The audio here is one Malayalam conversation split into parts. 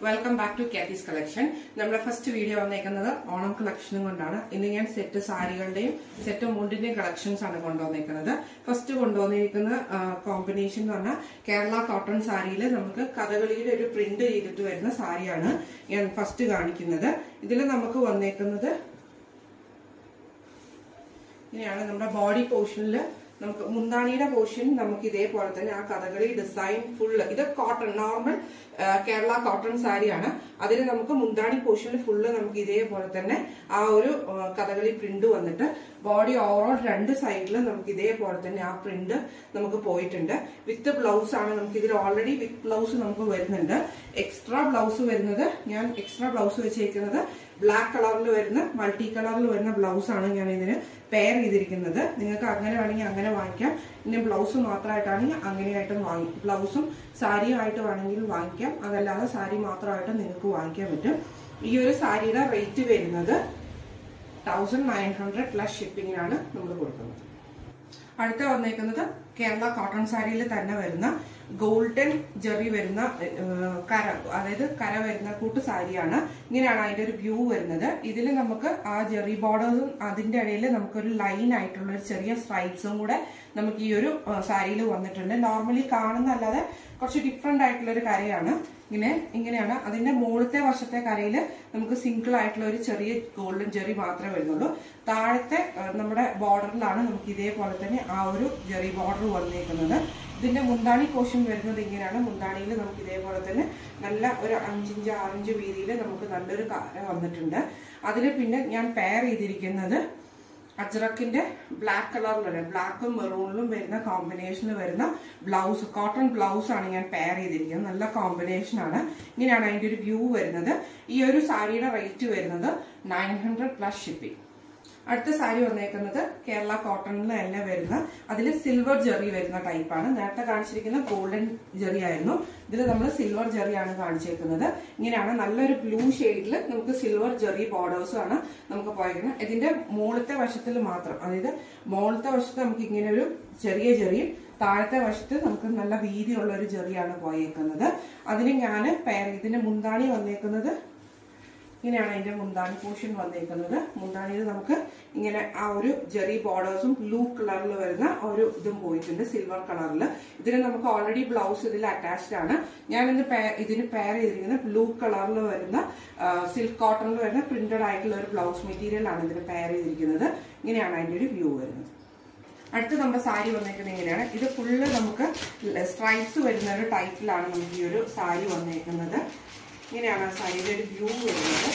welcome back to Katie's collection നമ്മുടെ ഫസ്റ്റ് വീഡിയോ വന്നേക്കുന്നത് ഓണം കളക്ഷനും കൊണ്ടാണ് ഇന്ന് ഞാൻ സെറ്റ് സാരികളുടെയും സെറ്റ് മുണ്ടിന്റെയും കളക്ഷൻസ് ആണ് കൊണ്ടുവന്നേക്കുന്നത് ഫസ്റ്റ് കൊണ്ടുവന്നിരിക്കുന്ന കോമ്പിനേഷൻ എന്ന് പറഞ്ഞാൽ കേരള കോട്ടൺ സാരിയിൽ നമുക്ക് കഥകളിയുടെ ഒരു പ്രിന്റ് ചെയ്തിട്ട് വരുന്ന സാരിയാണ് ഞാൻ ഫസ്റ്റ് കാണിക്കുന്നത് ഇതിൽ നമുക്ക് വന്നേക്കുന്നത് ഇങ്ങനെയാണ് നമ്മുടെ ബോഡി പോർഷനിൽ നമുക്ക് മുന്താണിയുടെ പോർഷൻ നമുക്ക് ഇതേപോലെ തന്നെ ആ കഥകളി ഡിസൈൻ ഫുള്ള് ഇത് കോട്ടൺ നോർമൽ കേരള കോട്ടൺ സാരിയാണ് അതിൽ നമുക്ക് മുന്താണി പോർഷനിൽ ഫുള്ള് നമുക്ക് ഇതേപോലെ തന്നെ ആ ഒരു ആ, കഥകളി പ്രിന്റ് വന്നിട്ട് ബോഡി ഓവറോൾ രണ്ട് സൈഡിലും നമുക്ക് ഇതേപോലെ തന്നെ ആ പ്രിന്റ് നമുക്ക് പോയിട്ടുണ്ട് വിത്ത് ബ്ലൗസ് ആണ് നമുക്ക് ഇതിൽ ഓൾറെഡി വിത്ത് ബ്ലൗസ് നമുക്ക് വരുന്നുണ്ട് എക്സ്ട്രാ ബ്ലൗസ് വരുന്നത് ഞാൻ എക്സ്ട്രാ ബ്ലൗസ് വെച്ചേക്കുന്നത് ബ്ലാക്ക് കളറിൽ വരുന്ന മൾട്ടി കളറിൽ വരുന്ന ബ്ലൗസ് ആണ് ഞാൻ ഇതിന് പെയർ ചെയ്തിരിക്കുന്നത് നിങ്ങൾക്ക് അങ്ങനെ വേണമെങ്കിൽ അങ്ങനെ വാങ്ങിക്കാം ഇനി ബ്ലൗസ് മാത്രമായിട്ടാണെങ്കിൽ അങ്ങനെയായിട്ടും വാങ്ങി ബ്ലൗസും സാരിയും ആയിട്ട് വേണമെങ്കിൽ വാങ്ങിക്കാം അതല്ലാതെ സാരി മാത്രമായിട്ട് നിങ്ങൾക്ക് വാങ്ങിക്കാൻ പറ്റും ഈ ഒരു സാരിയുടെ റേറ്റ് വരുന്നത് തൗസൻഡ് നയൻ ഹൺഡ്രഡ് പ്ലസ് ഷിപ്പിങ്ങിനാണ് നമ്മൾ കൊടുക്കുന്നത് അടുത്ത വന്നേക്കുന്നത് കേരള കോട്ടൺ സാരിയിൽ തന്നെ വരുന്ന ഗോൾഡൻ ജെറി വരുന്ന ഏഹ്, കര അതായത് കര വരുന്ന കൂട്ട് സാരിയാണ് ഇങ്ങനെയാണ് അതിന്റെ ഒരു വ്യൂ വരുന്നത് ഇതിൽ നമുക്ക് ആ ജെറി ബോർഡേഴ്സും അതിന്റെ ഇടയിൽ നമുക്കൊരു ലൈൻ ആയിട്ടുള്ള ഒരു ചെറിയ സ്ട്രൈപ്സും കൂടെ നമുക്ക് ഈ ഒരു സാരിയിൽ വന്നിട്ടുണ്ട് നോർമലി കാണുന്നല്ലാതെ കുറച്ച് ഡിഫറെന്റ് ആയിട്ടുള്ള ഒരു കരയാണ് ഇങ്ങനെ ഇങ്ങനെയാണ് അതിന്റെ മുകളിലത്തെ വശത്തെ കരയിൽ നമുക്ക് സിംഗിൾ ആയിട്ടുള്ള ഒരു ചെറിയ ഗോൾഡൻ ജെറി മാത്രമേ വരുന്നുള്ളൂ താഴത്തെ ആ, നമ്മുടെ ബോർഡറിലാണ് നമുക്ക് ഇതേപോലെ തന്നെ ആ ഒരു ജെറി ബോർഡർ വന്നേക്കുന്നത് ഇതിന്റെ മുന്താണി പോർഷൻ വരുന്നത് ഇങ്ങനെയാണ് മുന്താണിയിൽ നമുക്ക് ഇതേപോലെ തന്നെ നല്ല ഒരു അഞ്ചിഞ്ച് ആറിഞ്ച് വീതിയിൽ നമുക്ക് നല്ലൊരു കര വന്നിട്ടുണ്ട് അതിൽ പിന്നെ ഞാൻ പെയർ ചെയ്തിരിക്കുന്നത് അജ്രക്കിന്റെ ബ്ലാക്ക് കളറിലുള്ള ബ്ലാക്കും മെറൂണിലും വരുന്ന കോമ്പിനേഷനിൽ വരുന്ന ബ്ലൗസ് കോട്ടൺ ബ്ലൗസ് ആണ് ഞാൻ പെയർ ചെയ്തിരിക്കുന്നത് നല്ല കോമ്പിനേഷൻ ആണ് ഇങ്ങനെയാണ് അതിന്റെ ഒരു വ്യൂ വരുന്നത് ഈ ഒരു സാരിയുടെ റേറ്റ് വരുന്നത് നയൻ ഹൺഡ്രഡ് പ്ലസ് ഷിപ്പിംഗ് അടുത്ത സാരി വന്നേക്കുന്നത് കേരള കോട്ടണിൽ തന്നെ വരുന്ന അതിൽ സിൽവർ ജെറി വരുന്ന ടൈപ്പാണ് നേരത്തെ കാണിച്ചിരിക്കുന്ന ഗോൾഡൻ ജെറി ആയിരുന്നു ഇതിൽ നമ്മൾ സിൽവർ ജെറിയാണ് കാണിച്ചേക്കുന്നത് ഇങ്ങനെയാണ് നല്ലൊരു ബ്ലൂ ഷെയ്ഡിൽ നമുക്ക് സിൽവർ ജെറി ബോർഡേഴ്സും ആണ് നമുക്ക് പോയിരിക്കുന്നത് ഇതിന്റെ മുകളിലത്തെ വശത്തിൽ മാത്രം അതായത് മുകളിലത്തെ വശത്ത് നമുക്ക് ഇങ്ങനെ ഒരു ചെറിയ ജെറിയും താഴത്തെ വശത്ത് നമുക്ക് നല്ല വീതിയുള്ള ഒരു ജെറിയാണ് പോയേക്കുന്നത് അതിന് ഞാൻ പേർ ഇതിന്റെ മുന്താണി വന്നേക്കുന്നത് ഇങ്ങനെയാണ് അതിന്റെ മുന്താണി പോർഷൻ വന്നേക്കുന്നത് മുന്താണിയിൽ നമുക്ക് ഇങ്ങനെ ആ ഒരു ജെറി ബോർഡേഴ്സും ബ്ലൂ കളറിൽ വരുന്ന ഒരു ഇതും പോയിട്ടുണ്ട് സിൽവർ കളറിൽ ഇതിന് നമുക്ക് ഓൾറെഡി ബ്ലൗസ് ഇതിൽ അറ്റാച്ച്ഡ് ആണ് ഞാൻ ഇന്ന് പേ- ഇതിന് പെയർ ചെയ്തിരിക്കുന്നത് ബ്ലൂ കളറിൽ വരുന്ന സിൽക്ക് കോട്ടണിൽ വരുന്ന പ്രിന്റഡ് ആയിട്ടുള്ള ഒരു ബ്ലൗസ് മെറ്റീരിയൽ ആണ് ഇതിന് പെയർ ചെയ്തിരിക്കുന്നത് ഇങ്ങനെയാണ് അതിന്റെ ഒരു വ്യൂ വരുന്നത് അടുത്ത് നമ്മുടെ സാരി വന്നേക്കുന്നത് ഇങ്ങനെയാണ് ഇത് ഫുള്ള് നമുക്ക് സ്ട്രൈപ്സ് വരുന്ന ഒരു ടൈപ്പിലാണ് നമുക്ക് ഈ ഒരു സാരി വന്നേക്കുന്നത് ഇങ്ങനെയാണ് ആ സാരിയുടെ ഒരു വ്യൂ വരുന്നത്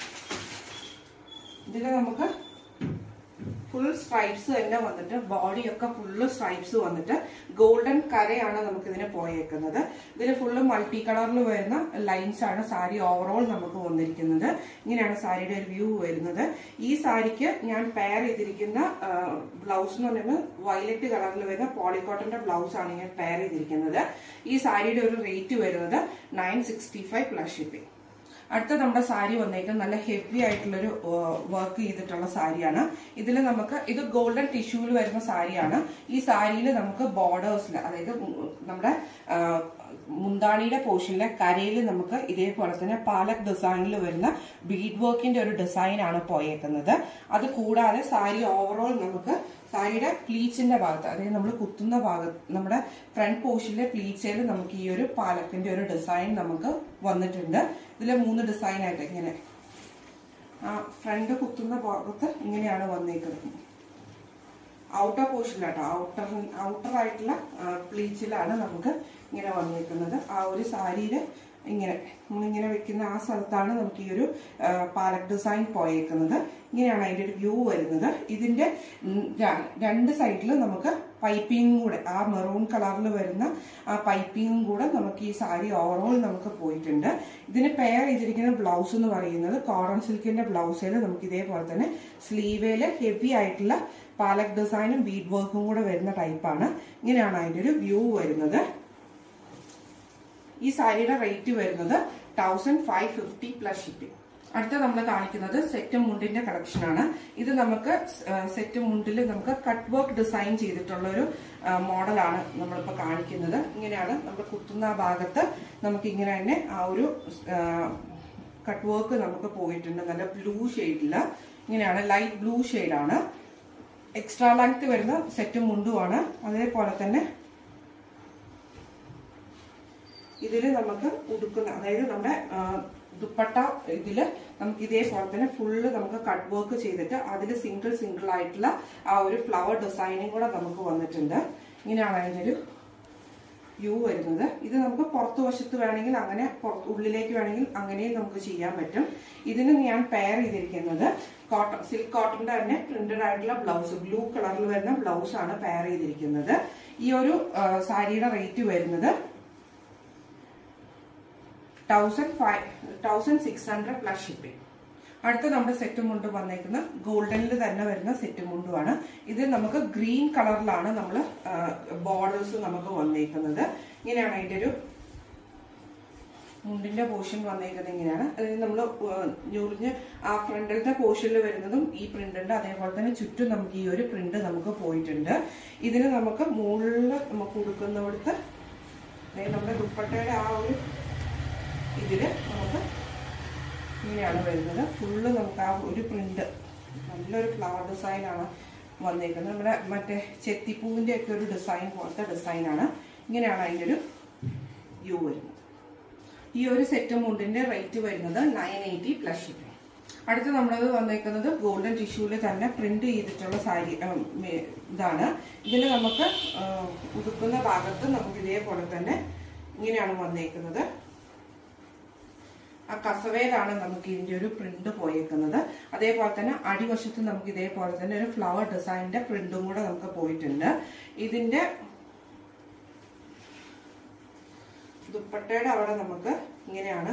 ഇതിൽ നമുക്ക് ഫുൾ സ്ട്രൈപ്സ് തന്നെ വന്നിട്ട് ബോഡിയൊക്കെ ഫുള്ള് സ്ട്രൈപ്സ് വന്നിട്ട് ഗോൾഡൻ കരയാണ് നമുക്ക് ഇതിന് പോയേക്കുന്നത് ഇതിൽ ഫുള്ള് മൾട്ടി കളറിൽ വരുന്ന ലൈൻസ് ആണ് സാരി ഓവറോൾ നമുക്ക് വന്നിരിക്കുന്നത് ഇങ്ങനെയാണ് സാരിയുടെ ഒരു വ്യൂ വരുന്നത് ഈ സാരിക്ക് ഞാൻ പെയർ ചെയ്തിരിക്കുന്ന ബ്ലൗസ് എന്ന് പറയുന്നത് വയലറ്റ് കളറിൽ വരുന്ന പോളിക്കോട്ടന്റെ ബ്ലൗസ് ആണ് ഞാൻ പെയർ ചെയ്തിരിക്കുന്നത് ഈ സാരിയുടെ ഒരു റേറ്റ് വരുന്നത് nine sixty five plus shipping അടുത്ത നമ്മുടെ സാരി വന്നേക്കുന്നത് നല്ല ഹെവി ആയിട്ടുള്ളൊരു വർക്ക് ചെയ്തിട്ടുള്ള സാരിയാണ് ഇതിൽ നമുക്ക് ഇത് ഗോൾഡൻ ടിഷ്യൂവിൽ വരുന്ന സാരിയാണ് ഈ സാരിയിൽ നമുക്ക് ബോർഡേഴ്സിൽ അതായത് ഉം നമ്മുടെ ആ, മുന്താണിയുടെ പോർഷനിലെ കരയിൽ നമുക്ക് ഇതേപോലെ തന്നെ പാലക് ഡിസൈനിൽ വരുന്ന ബീഡ് വർക്കിന്റെ ഒരു ഡിസൈൻ ആണ് പോയേക്കുന്നത് അത് കൂടാതെ സാരി ഓവറോൾ നമുക്ക് സാരിയുടെ പ്ലീച്ചിന്റെ ഭാഗത്ത് അതായത് നമ്മൾ കുത്തുന്ന ഭാഗത്ത് നമ്മുടെ ഫ്രണ്ട് പോർഷനിലെ പ്ലീച്ചയിൽ നമുക്ക് ഈ ഒരു പാലക്കിന്റെ ഒരു ഡിസൈൻ നമുക്ക് വന്നിട്ടുണ്ട് ഇതിൽ മൂന്ന് ഡിസൈൻ ആയിട്ട് ഇങ്ങനെ ആ ഫ്രണ്ട് കുത്തുന്ന ഭാഗത്ത് ഇങ്ങനെയാണ് വന്നേക്കുന്നത് ഔട്ടർ പോർഷനിലാട്ടോ ഔട്ടർ ഔട്ടർ ആയിട്ടുള്ള പ്ലീച്ചിലാണ് നമുക്ക് ഇങ്ങനെ വന്നിരിക്കുന്നത് ആ ഒരു സാരിയില് ഇങ്ങനെ നമ്മളിങ്ങനെ വെക്കുന്ന ആ സ്ഥലത്താണ് നമുക്ക് ഈ ഒരു ആ, പാലക് ഡിസൈൻ പോയേക്കുന്നത് ഇങ്ങനെയാണ് അതിന്റെ ഒരു വ്യൂ വരുന്നത് ഇതിന്റെ ഉം, ര- രണ്ട് സൈഡിലും നമുക്ക് പൈപ്പിംഗും കൂടെ ആ മെറൂൺ കളറിൽ വരുന്ന ആ പൈപ്പിംഗും കൂടെ നമുക്ക് ഈ സാരി ഓവറോൾ നമുക്ക് പോയിട്ടുണ്ട് ഇതിന് പെയർ ചെയ്തിരിക്കുന്ന ബ്ലൗസ് എന്ന് പറയുന്നത് കോട്ടൺ സിൽക്കിന്റെ ബ്ലൗസിൽ നമുക്ക് ഇതേപോലെ തന്നെ സ്ലീവേല് ഹെവി ആയിട്ടുള്ള പാലക് ഡിസൈനും ബീഡ് വർക്കും കൂടെ വരുന്ന ടൈപ്പാണ് ഇങ്ങനെയാണ് അതിന്റെ ഒരു വ്യൂ വരുന്നത് ഈ സാരിയുടെ റേറ്റ് വരുന്നത് thousand five fifty plus shipping അടുത്ത നമ്മൾ കാണിക്കുന്നത് സെറ്റ് മുണ്ടിന്റെ കളക്ഷൻ ആണ് ഇത് നമുക്ക് സെറ്റ് മുണ്ടിൽ നമുക്ക് കട്ട് വർക്ക് ഡിസൈൻ ചെയ്തിട്ടുള്ള ഒരു മോഡലാണ് നമ്മളിപ്പോൾ കാണിക്കുന്നത് ഇങ്ങനെയാണ് നമ്മൾ കുത്തുന്ന ആ ഭാഗത്ത് നമുക്ക് ഇങ്ങനെ തന്നെ ആ ഒരു കട്ട് വർക്ക് നമുക്ക് പോയിട്ടുണ്ട് നല്ല ബ്ലൂ ഷെയ്ഡില് ഇങ്ങനെയാണ് ലൈറ്റ് ബ്ലൂ ഷെയ്ഡാണ് എക്സ്ട്രാ ലെങ്ത് വരുന്ന സെറ്റ് മുണ്ടുമാണ് അതേപോലെ തന്നെ ഇതിൽ നമുക്ക് ഉടുക്കുന്ന അതായത് നമ്മുടെ ആ, ദുപ്പട്ട ഇതില് നമുക്ക് ഇതേപോലെ തന്നെ ഫുള്ള് നമുക്ക് കട്ട് വർക്ക് ചെയ്തിട്ട് അതിൽ സിംഗിൾ സിംഗിൾ ആയിട്ടുള്ള ആ ഒരു ഫ്ലവർ ഡിസൈനും കൂടെ നമുക്ക് വന്നിട്ടുണ്ട് ഇങ്ങനെയാണ് അതിൻ്റെ ഒരു വ്യൂ വരുന്നത് ഇത് നമുക്ക് പുറത്തു വശത്ത് വേണമെങ്കിൽ അങ്ങനെ പുറത്ത് ഉള്ളിലേക്ക് വേണമെങ്കിൽ അങ്ങനെയും നമുക്ക് ചെയ്യാൻ പറ്റും ഇതിന് ഞാൻ പെയർ ചെയ്തിരിക്കുന്നത് കോട്ടൺ സിൽക്ക് കോട്ടന്റെ തന്നെ പ്രിന്റഡ് ആയിട്ടുള്ള ബ്ലൗസ് ബ്ലൂ കളറിൽ വരുന്ന ബ്ലൗസ് ആണ് പെയർ ചെയ്തിരിക്കുന്നത് ഈ ഒരു ആ, സാരിയുടെ റേറ്റ് വരുന്നത് thousand five thousand six hundred plus shipping അടുത്ത നമ്മുടെ സെറ്റ് മുണ്ട് വന്നേക്കുന്ന ഗോൾഡനിൽ തന്നെ വരുന്ന സെറ്റ് മുണ്ടുമാണ് ഇത് നമുക്ക് ഗ്രീൻ കളറിലാണ് നമ്മൾ ബോർഡേഴ്സ് നമുക്ക് വന്നേക്കുന്നത് ഇങ്ങനെയാണ് അതിന്റെ ഒരു മുണ്ടിന്റെ പോർഷൻ വന്നേക്കുന്നത് ഇങ്ങനെയാണ് അതായത് നമ്മൾ ഞൊറിഞ്ഞ് ആ ഫ്രണ്ടിലത്തെ പോർഷനിൽ വരുന്നതും ഈ പ്രിന്റ് ഉണ്ട് അതേപോലെ തന്നെ ചുറ്റും നമുക്ക് ഈ ഒരു പ്രിന്റ് നമുക്ക് പോയിട്ടുണ്ട് ഇതിന് നമുക്ക് മുകളിൽ നമുക്ക് കൊടുക്കുന്നിടത്ത് അതായത് നമ്മുടെ ദുപ്പട്ടയുടെ ആ ഒരു ഇതില് നമുക്ക് ഇങ്ങനെയാണ് വരുന്നത് ഫുള്ള് നമുക്ക് ആ ഒരു പ്രിന്റ് നല്ലൊരു ഫ്ലവർ ഡിസൈനാണ് വന്നേക്കുന്നത് നമ്മുടെ മറ്റേ ചെത്തിപ്പൂവിന്റെ ഒക്കെ ഒരു ഡിസൈൻ പോലത്തെ ഡിസൈനാണ് ഇങ്ങനെയാണ് അതിൻ്റെ ഒരു വ്യൂ വരുന്നത് ഈ ഒരു സെറ്റ് മുണ്ടിന്റെ റേറ്റ് വരുന്നത് നയൻ എയ്റ്റി പ്ലസ് ഷിപ്പിംഗ് അടുത്ത് നമ്മളത് വന്നേക്കുന്നത് ഗോൾഡൻ ടിഷ്യൂല് തന്നെ പ്രിന്റ് ചെയ്തിട്ടുള്ള സാരി ഉം, മേ- ഇതാണ് ഇതിൽ നമുക്ക് ഉം, ഉടുക്കുന്ന ഭാഗത്ത് നമുക്ക് ഇതേപോലെ തന്നെ ഇങ്ങനെയാണ് വന്നേക്കുന്നത് ആ കസവയിലാണ് നമുക്ക് ഇതിന്റെ ഒരു പ്രിന്റ് പോയേക്കുന്നത് അതേപോലെ തന്നെ അടിവശത്ത് നമുക്ക് ഇതേപോലെ തന്നെ ഒരു ഫ്ലവർ ഡിസൈനിന്റെ പ്രിന്റും കൂടെ നമുക്ക് പോയിട്ടുണ്ട് ഇതിന്റെ ദുപ്പട്ടയുടെ അവിടെ നമുക്ക് ഇങ്ങനെയാണ്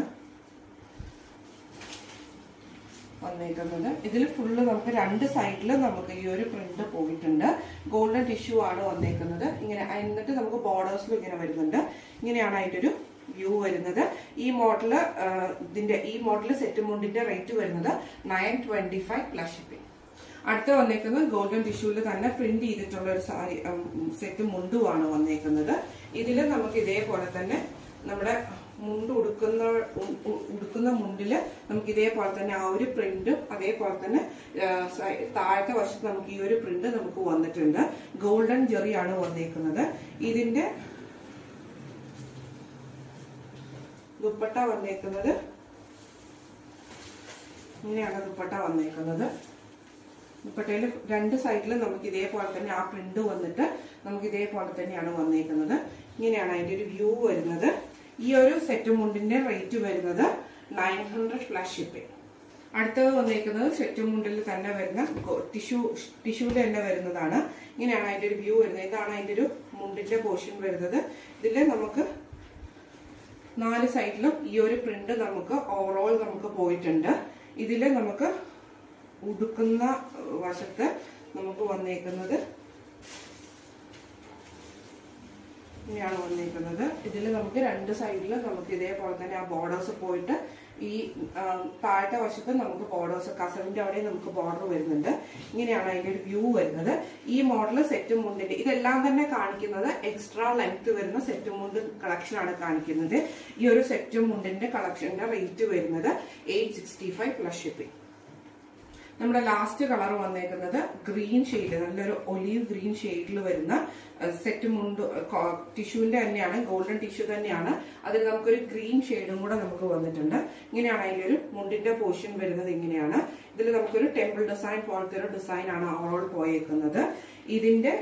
വന്നേക്കുന്നത് ഇതിൽ ഫുള്ള് നമുക്ക് രണ്ട് സൈഡിലും നമുക്ക് ഈ ഒരു പ്രിന്റ് പോയിട്ടുണ്ട് ഗോൾഡൻ ടിഷ്യൂ ആണ് വന്നേക്കുന്നത് ഇങ്ങനെ എന്നിട്ട് നമുക്ക് ബോർഡേഴ്സിലും ഇങ്ങനെ വരുന്നുണ്ട് ഇങ്ങനെയാണ് അതിന്റെ ഒരു വ്യൂ വരുന്നത് ഈ മോഡല് ഇതിന്റെ ഈ മോഡല് സെറ്റ് മുണ്ടിന്റെ റേറ്റ് വരുന്നത് nine twenty five plus shipping അടുത്ത വന്നേക്കുന്നത് ഗോൾഡൻ ടിഷ്യൂല് തന്നെ പ്രിന്റ് ചെയ്തിട്ടുള്ള ഒരു സാരി സെറ്റ് മുണ്ടുമാണ് വന്നേക്കുന്നത് ഇതിൽ നമുക്ക് ഇതേപോലെ തന്നെ നമ്മുടെ മുണ്ട് ഉടുക്കുന്ന ഉ- ഉ- ഉടുക്കുന്ന മുണ്ടില് നമുക്ക് ഇതേപോലെ തന്നെ ആ ഒരു പ്രിന്റും അതേപോലെ തന്നെ ആ, സൈ- താഴത്തെ വശത്ത് നമുക്ക് ഈ ഒരു പ്രിന്റ് നമുക്ക് വന്നിട്ടുണ്ട് ഗോൾഡൻ ജെറിയാണ് വന്നേക്കുന്നത് ഇതിന്റെ ദുപ്പട്ട വന്നേക്കുന്നത് ഇങ്ങനെയാണ് ദുപ്പട്ട വന്നേക്കുന്നത് ദുപ്പട്ടയിൽ രണ്ട് സൈഡിലും നമുക്ക് ഇതേപോലെ തന്നെ ആ പ്രിന്റ് വന്നിട്ട് നമുക്ക് ഇതേപോലെ തന്നെയാണ് വന്നേക്കുന്നത് ഇങ്ങനെയാണ് അതിന്റെ ഒരു വ്യൂ വരുന്നത് ഈ ഒരു സെറ്റ് മുണ്ടിന്റെ റേറ്റ് വരുന്നത് നയൻ ഹൺഡ്രഡ് പ്ലസ് ഷിപ്പിംഗ് അടുത്തത് വന്നേക്കുന്നത് സെറ്റ് മുണ്ടിൽ തന്നെ വരുന്ന ടിഷ്യൂ ടിഷ്യൂല് തന്നെ വരുന്നതാണ് ഇങ്ങനെയാണ് അതിന്റെ ഒരു വ്യൂ വരുന്നത് ഇതാണ് അതിന്റെ ഒരു മുണ്ടിന്റെ പോർഷൻ വരുന്നത് ഇതിൽ നമുക്ക് നാല് സൈഡിലും ഈ ഒരു പ്രിന്റ് നമുക്ക് ഓവറോൾ നമുക്ക് പോയിട്ടുണ്ട് ഇതിൽ നമുക്ക് ഉടുക്കുന്ന വശത്ത് നമുക്ക് വന്നേക്കുന്നത് ഇങ്ങനെയാണ് വന്നേക്കുന്നത് ഇതിൽ നമുക്ക് രണ്ട് സൈഡിലും നമുക്ക് ഇതേപോലെ തന്നെ ആ ബോർഡേഴ്സ് പോയിട്ട് ഈ ആ, താഴത്തെ വശത്ത് നമുക്ക് ബോർഡേഴ്സ് കസവിന്റെ അവിടെ നമുക്ക് ബോർഡർ വരുന്നുണ്ട് ഇങ്ങനെയാണ് അതിന്റെ ഒരു വ്യൂ വരുന്നത് ഈ മോഡൽ സെറ്റ് മുണ്ടിന്റെ ഇതെല്ലാം തന്നെ കാണിക്കുന്നത് എക്സ്ട്രാ ലെങ്ത് വരുന്ന സെറ്റ് മുണ്ട് കളക്ഷൻ ആണ് കാണിക്കുന്നത് ഈ ഒരു സെറ്റ് മുണ്ടിന്റെ കളക്ഷന്റെ റേറ്റ് വരുന്നത് eight sixty five plus shipping നമ്മുടെ ലാസ്റ്റ് കളർ വന്നേക്കുന്നത് ഗ്രീൻ ഷെയ്ഡ് നല്ലൊരു ഒലീവ് ഗ്രീൻ ഷെയ്ഡിൽ വരുന്ന സെറ്റ് മുണ്ട് ടിഷ്യൂവിന്റെ തന്നെയാണ് ഗോൾഡൻ ടിഷ്യൂ തന്നെയാണ് അതിൽ നമുക്കൊരു ഗ്രീൻ ഷെയ്ഡും കൂടെ നമുക്ക് വന്നിട്ടുണ്ട് ഇങ്ങനെയാണ് അതിന്റെ ഒരു മുണ്ടിന്റെ പോർഷൻ വരുന്നത് ഇങ്ങനെയാണ് ഇതിൽ നമുക്കൊരു ടെമ്പിൾ ഡിസൈൻ പോലത്തെ ഒരു ഡിസൈൻ ആണ് ഓവറോൾ പോയേക്കുന്നത് ഇതിന്റെ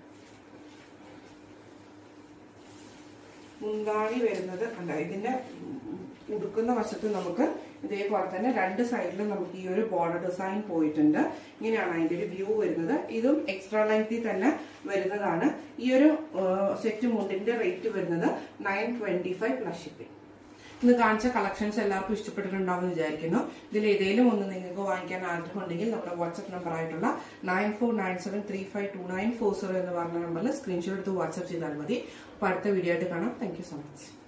മുന്താണി വരുന്നത് അല്ല ഇതിന്റെ ഉടുക്കുന്ന വശത്ത് നമുക്ക് ഇതേപോലെ തന്നെ രണ്ട് സൈഡിലും നമുക്ക് ഈ ഒരു ബോർഡർ ഡിസൈൻ പോയിട്ടുണ്ട് ഇങ്ങനെയാണ് അതിന്റെ ഒരു വ്യൂ വരുന്നത് ഇതും എക്സ്ട്രാ ലെങ്തിൽ തന്നെ വരുന്നതാണ് ഈ ഒരു സെറ്റ് മുണ്ടിന്റെ റേറ്റ് വരുന്നത് nine twenty five plus shipping ഇന്ന് കാണിച്ച കളക്ഷൻസ് എല്ലാവർക്കും ഇഷ്ടപ്പെട്ടിട്ടുണ്ടാവും എന്ന് വിചാരിക്കുന്നു ഇതിൽ ഏതെങ്കിലും ഒന്ന് നിങ്ങൾക്ക് വാങ്ങിക്കാൻ ആഗ്രഹമുണ്ടെങ്കിൽ നമ്മുടെ വാട്സ്ആപ്പ് നമ്പർ ആയിട്ടുള്ള nine four nine seven three five two nine four zero എന്ന് പറഞ്ഞ നമ്പറിൽ സ്ക്രീൻഷോട്ട് എടുത്ത് വാട്സ്ആപ്പ് ചെയ്താൽ മതി അപ്പോൾ അടുത്ത വീഡിയോ ആയിട്ട് കാണാം താങ്ക് യു സോ മച്ച്